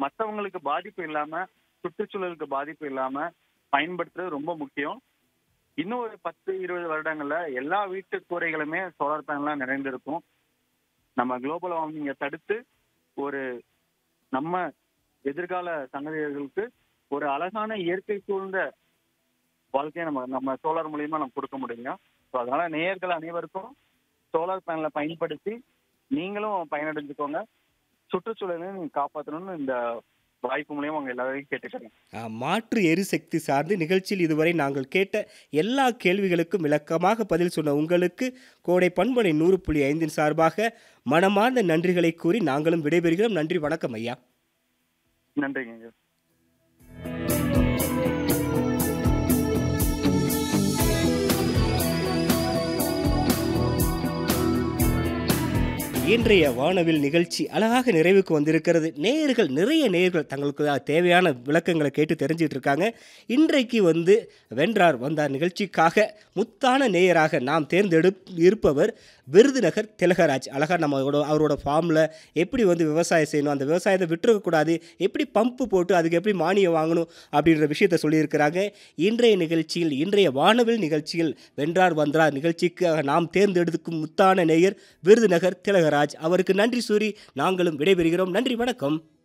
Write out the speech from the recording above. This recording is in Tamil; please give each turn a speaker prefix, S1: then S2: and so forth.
S1: மத்தவங்களுக்கு பாதிப்பு இல்லாம சுற்றுச்சூழலுக்கு பாதிப்பு இல்லாம பயன்படுத்துறது ரொம்ப முக்கியம் இன்னும் ஒரு பத்து இருபது வருடங்கள்ல எல்லா வீட்டு கூரைகளுமே சோலார் பேனலா நிறைந்திருக்கும் நம்ம குளோபல் வார்மிங்கை தடுத்து ஒரு நம்ம எதிர்கால சந்ததியர்களுக்கு ஒரு அழகான இயற்கை சூழ்ந்த வாழ்க்கையை நம்ம நம்ம சோலார் மூலியமா நம்ம கொடுக்க முடியுங்க ஸோ அதனால நேயர்கள் அனைவருக்கும் சோலார் பேனலை பயன்படுத்தி நீங்களும் பயனடைஞ்சுக்கோங்க சுற்றுச்சூழலையும் நீங்க காப்பாற்றணும்னு இந்த வாய்ப்பு மூலியமா உங்க எல்லாரையும் கேட்டுக்கிறேன்
S2: ஆ, மாற்று எரிசக்தி சார்ந்து நிகழ்ச்சியில் இதுவரை நாங்கள் கேட்ட எல்லா கேள்விகளுக்கும் விளக்கமாக பதில் சொன்ன உங்களுக்கு கோடை பண்பனை நூறு புள்ளி ஐந்தின் சார்பாக மனமார்ந்த நன்றிகளை கூறி நாங்களும் விடைபெறுகிறோம் நன்றி வணக்கம் ஐயா
S1: நன்றிங்க
S2: இன்றைய வானவில் நிகழ்ச்சி அழகாக நிறைவுக்கு வந்திருக்கிறது நேயர்கள் நிறைய நேயர்கள் தங்களுக்கு தேவையான விளக்கங்களை கேட்டு தெரிஞ்சிட்டு இருக்காங்க இன்றைக்கு வந்து வென்றார் வந்தார் நிகழ்ச்சிக்காக முத்தான நேயராக நாம் தேர்ந்தெடு இருப்பவர் விருதுநகர் திலகராஜ் அழகாக நம்மளோட அவரோட ஃபார்மில் எப்படி வந்து விவசாயம் செய்யணும் அந்த விவசாயத்தை விட்டுறக்கூடாது எப்படி பம்பு போட்டு அதுக்கு எப்படி மானியம் வாங்கணும் அப்படின்ற விஷயத்த சொல்லியிருக்கிறாங்க இன்றைய நிகழ்ச்சியில் இன்றைய வானவில் நிகழ்ச்சியில் வென்றார் வந்தார் நிகழ்ச்சிக்காக நாம் தேர்ந்தெடுக்கும் முத்தான நேயர் விருதுநகர் திலகராஜ் அவருக்கு நன்றி கூறி நாங்களும் விடைபெறுகிறோம் நன்றி வணக்கம்